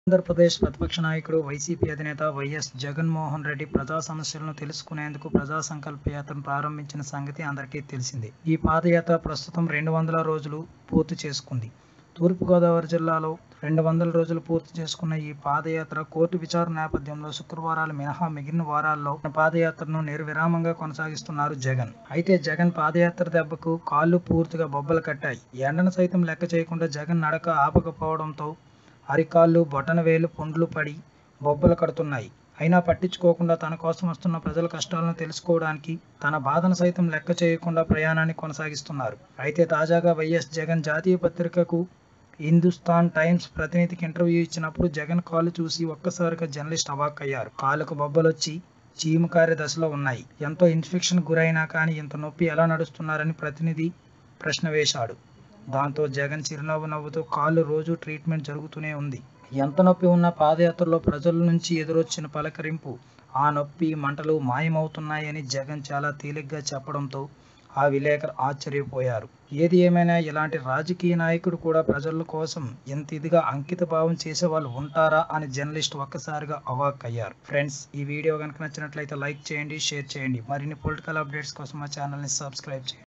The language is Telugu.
ఆంధ్రప్రదేశ్ ప్రతిపక్ష నాయకుడు వైసీపీ అధినేత వైఎస్ జగన్మోహన్ రెడ్డి ప్రజా సమస్యలను తెలుసుకునేందుకు ప్రజా సంకల్ప యాత్రను ప్రారంభించిన సంగతి అందరికీ తెలిసిందే ఈ పాదయాత్ర ప్రస్తుతం రెండు వందల రోజులు పూర్తి చేసుకుంది తూర్పుగోదావరి జిల్లాలో రెండు వందల రోజులు పూర్తి చేసుకున్న ఈ పాదయాత్ర కోర్టు విచారణ నేపథ్యంలో శుక్రవారాలు మినహా మిగిలిన వారాల్లో పాదయాత్రను నిర్విరామంగా కొనసాగిస్తున్నారు జగన్ అయితే జగన్ పాదయాత్ర దెబ్బకు కాళ్ళు పూర్తిగా బొబ్బలు కట్టాయి ఎండను సైతం లెక్క చేయకుండా జగన్ నడక ఆపకపోవడంతో అరికాళ్ళు బొటనవేలు పుండ్లు పడి బొబ్బలు కడుతున్నాయి అయినా పట్టించుకోకుండా తన కోసం వస్తున్న ప్రజల కష్టాలను తెలుసుకోవడానికి తన బాధను సైతం లెక్క చేయకుండా ప్రయాణాన్ని కొనసాగిస్తున్నారు అయితే తాజాగా వైఎస్ జగన్ జాతీయ పత్రికకు హిందుస్థాన్ టైమ్స్ ప్రతినిధికి ఇంటర్వ్యూ ఇచ్చినప్పుడు జగన్ కాలు చూసి ఒక్కసారిగా జర్నలిస్ట్ అవాక్కయ్యారు కాలుకు బొబ్బలొచ్చి చీము కారే దశలో ఉన్నాయి ఎంతో ఇన్ఫెక్షన్ గురైనా కానీ ఇంత నొప్పి ఎలా నడుస్తున్నారని ప్రతినిధి ప్రశ్న వేశాడు దాంతో జగన్ చిరునవ్వు నవ్వుతూ కాళ్ళు రోజు ట్రీట్మెంట్ జరుగుతూనే ఉంది ఎంత నొప్పి ఉన్న పాదయాత్రలో ప్రజల నుంచి ఎదురొచ్చిన పలకరింపు ఆ నొప్పి మంటలు మాయమవుతున్నాయని జగన్ చాలా తేలిగ్గా చెప్పడంతో ఆ విలేకరు ఆశ్చర్యపోయారు ఏది ఏమైనా ఇలాంటి రాజకీయ నాయకుడు కూడా ప్రజల కోసం ఎంత ఇదిగా అంకిత భావం చేసే వాళ్ళు ఉంటారా అని జర్నలిస్ట్ ఒక్కసారిగా అవాక్ అయ్యారు ఫ్రెండ్స్ ఈ వీడియో కనుక నచ్చినట్లయితే లైక్ చేయండి షేర్ చేయండి మరిన్ని పొలిటికల్ అప్డేట్స్ కోసం మా ఛానల్ని సబ్స్క్రైబ్ చేయండి